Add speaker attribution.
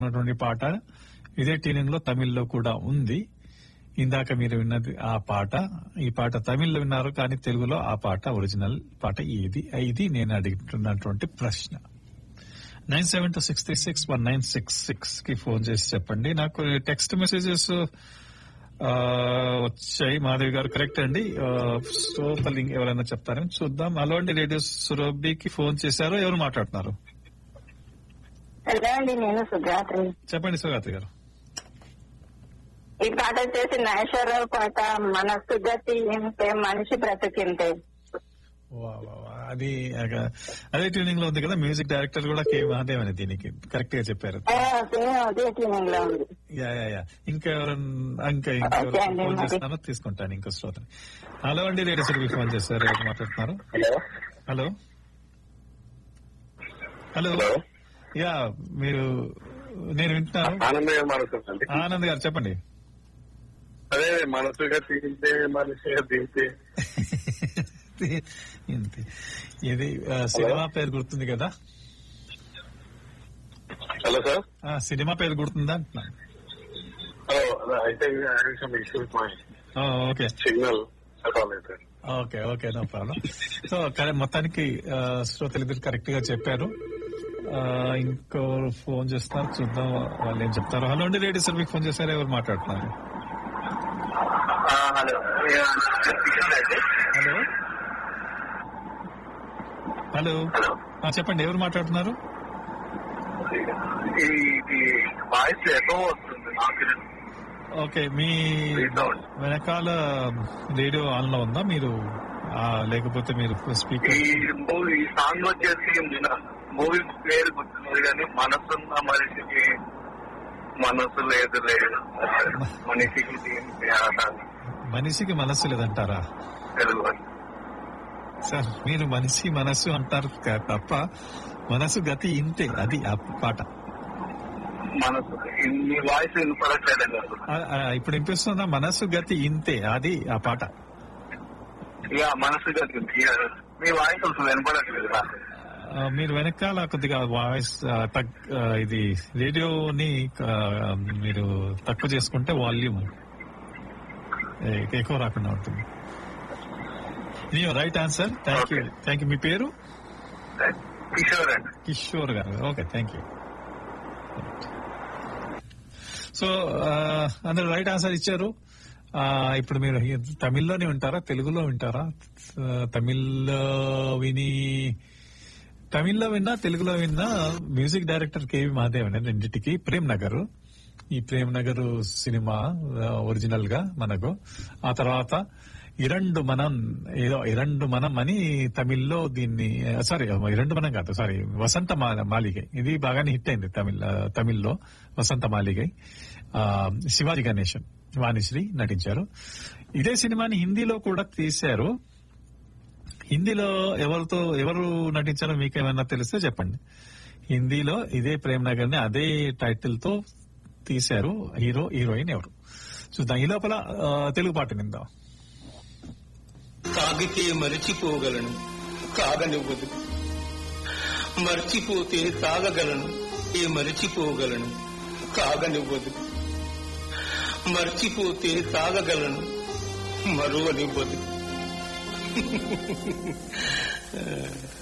Speaker 1: ఉన్నటువంటి పాట ఇదే ట్యూనింగ్ లో తమిళ్లో కూడా ఉంది ఇందాక మీరు విన్నది ఆ పాట ఈ పాట తమిళ్లో విన్నారు కానీ తెలుగులో ఆ పాట ఒరిజినల్ పాట ఏది ఇది నేను అడుగుతున్నటువంటి ప్రశ్న nine seven two six three six one nine six six కి ఫోన్ చేసి చెప్పండి నాకు టెక్స్ట్ మెసేజెస్ వచ్చాయి మాధవి గారు కరెక్ట్ అండి సోపలింగ్ ఎవరైనా చెప్తారని చూద్దాం హలో అండి రేడియో సురభికి ఫోన్ చేశారు ఎవరు మాట్లాడుతున్నారు
Speaker 2: హలో అండి నేను సుజాత్రి
Speaker 1: చెప్పండి సుగాత్రి గారు
Speaker 2: ఈ పాట వచ్చేసి నాగేశ్వరరావు పాట మనస్సు గతి ఇంతే మనిషి బ్రతికింతే
Speaker 1: వా, వా, వా. అది అగ- అదే ట్యూనింగ్ లో ఉంది కదా మ్యూజిక్ డైరెక్టర్ కూడా కే మహాదేవ్ అని దీనికి కరెక్ట్ గా చెప్పారు
Speaker 2: ఆ, సేమ్ అదే ట్యూనింగ్ లో ఉంది
Speaker 1: యా యా యా ఇంకా ఎవరన్నా ఇంకా ఇంకా
Speaker 2: ఓకే
Speaker 1: ఎవరైనా
Speaker 2: అండి,
Speaker 1: ఫోన్
Speaker 2: మరి.
Speaker 1: చేస్తానో తీసుకుంటాను ఇంకో శ్రోతని హలో అండి రేడియో సర్వీస్ ఫోన్ చేస్తారు ఎవరు మాట్లాడుతున్నారు
Speaker 3: hello
Speaker 1: hello hello
Speaker 3: hello
Speaker 1: yeah మీరు నేను వింటున్నాను
Speaker 3: ఆనందయ్య మనసు అండి
Speaker 1: ఆనంద్ గారు చెప్పండి
Speaker 3: అదే మనసుగా తీరితే మనిషిగా తీరితే
Speaker 1: ఇంతే. ఇది ఆ, సినిమా పేరు గుర్తుంది కదా
Speaker 3: హలో సార్
Speaker 1: ఆ, సినిమా పేరు గుర్తుందా అంటున్నాను
Speaker 3: హలో అయితే some issues my
Speaker 1: ah, okay
Speaker 3: signal sir
Speaker 1: okay okay no problem so కరె- మొత్తానికి ఆ, శ్రోతలిద్దరు కరెక్ట్ గా చెప్పారు ఆ, ఇంకో ఫోన్ చేస్తారు చూద్దాం వాళ్ళు ఏం చెప్తారు హలో అండి రేడియో సర్వీస్ ఫోన్ చేశారు ఎవరు మాట్లాడుతున్నారు
Speaker 3: హలో
Speaker 1: హలో హలో
Speaker 3: హలో
Speaker 1: ఆ, చెప్పండి ఎవరు మాట్లాడుతున్నారు
Speaker 3: ఇది వాయిస్ ఎకో వస్తుంది నాకు
Speaker 1: ఓకే మీ
Speaker 3: Resound.
Speaker 1: వెనకాల రేడియో ఆన్ లో ఉందా మీరు ఆ, లేకపోతే మీరు స్పీకర్
Speaker 3: ఈ మూవీ ఈ సాంగ్ వచ్చేసి మూవీ పేరు గుర్తున్నది కానీ మనసున్న మనిషికి మనసు లేదు లేదు మనిషికి దీనికి ఆ సాంగ్
Speaker 1: మనిషికి మనస్సు లేదంటారా
Speaker 3: తెలుగు
Speaker 1: సార్ మీరు మనిషి మనస్సు అంటారు క- తప్ప మనసు గతి ఇంతే అది ఆ పాట
Speaker 3: మనసు మీ వాయిస్ వినపడట్లేదు నాకు
Speaker 1: ఆ, ఆ, ఇప్పుడు వినిపిస్తుందా మనసు గతి ఇంతే అది ఆ పాట
Speaker 3: ఇక మనసు కలిగింది ఇక మీ వాయిస్ అసలు వినపడట్లేదు నాకు
Speaker 1: ఆ, మీరు వెనకాల కొద్దిగా వాయిస్ ఆ, తగ్- ఆ, ఇది రేడియోని ఆ, మీరు తక్కువ చేసుకుంటే వాల్యూమ్ ఎక్కువ రాకుండా ఉంటుంది ఇది right answer thank you
Speaker 3: Okay.
Speaker 1: Thank you మీ పేరు
Speaker 3: కిషోర్ అండి
Speaker 1: కిషోర్ గారు ఓకే థ్యాంక్ యూ సో అందరు రైట్ ఆన్సర్ ఇచ్చారు ఆ, ఇప్పుడు మీరు ఈ- తమిళ్లోనే వింటారా తెలుగులో వింటారా ఆ, తమిళ్లో విని తమిళ్లో విన్నా తెలుగులో విన్నా మ్యూజిక్ డైరెక్టర్ కేవి మహాదేవన్ రెండింటికి ప్రేమ్ నగర్ ఈ ప్రేమ్ నగర్ సినిమా ఒరిజినల్ గా మనకు ఆ తర్వాత ఇరండు మనం ఏదో ఇరండు మనం అని తమిళ్లో దీన్ని సారీ ఇరండు మనం కాదు సారీ వసంత మా- మాలిగై ఇది బాగానే హిట్ అయింది తమిళ తమిళ్లో వసంత మాలిగై ఆ, శివాజీ గణేశన్ వాణిశ్రీ నటించారు ఇదే సినిమాని హిందీలో కూడా తీశారు హిందీలో ఎవరితో ఎవరు నటించారో మీకు ఏమైనా తెలిస్తే చెప్పండి హిందీలో ఇదే ప్రేమ్ నగర్ ని అదే టైటిల్ తో తీశారు హీరో హీరోయిన్ ఎవరు చూద్దాం ఈ లోపల ఆ, తెలుగు పాట నిందాం
Speaker 4: తాగితే మరిచిపోగలను కాగనివ్వదు మర్చిపోతే తాగగలను ఏ మరిచిపోగలను కాగనివ్వదు మర్చిపోతే తాగగలను మరువనివ్వదు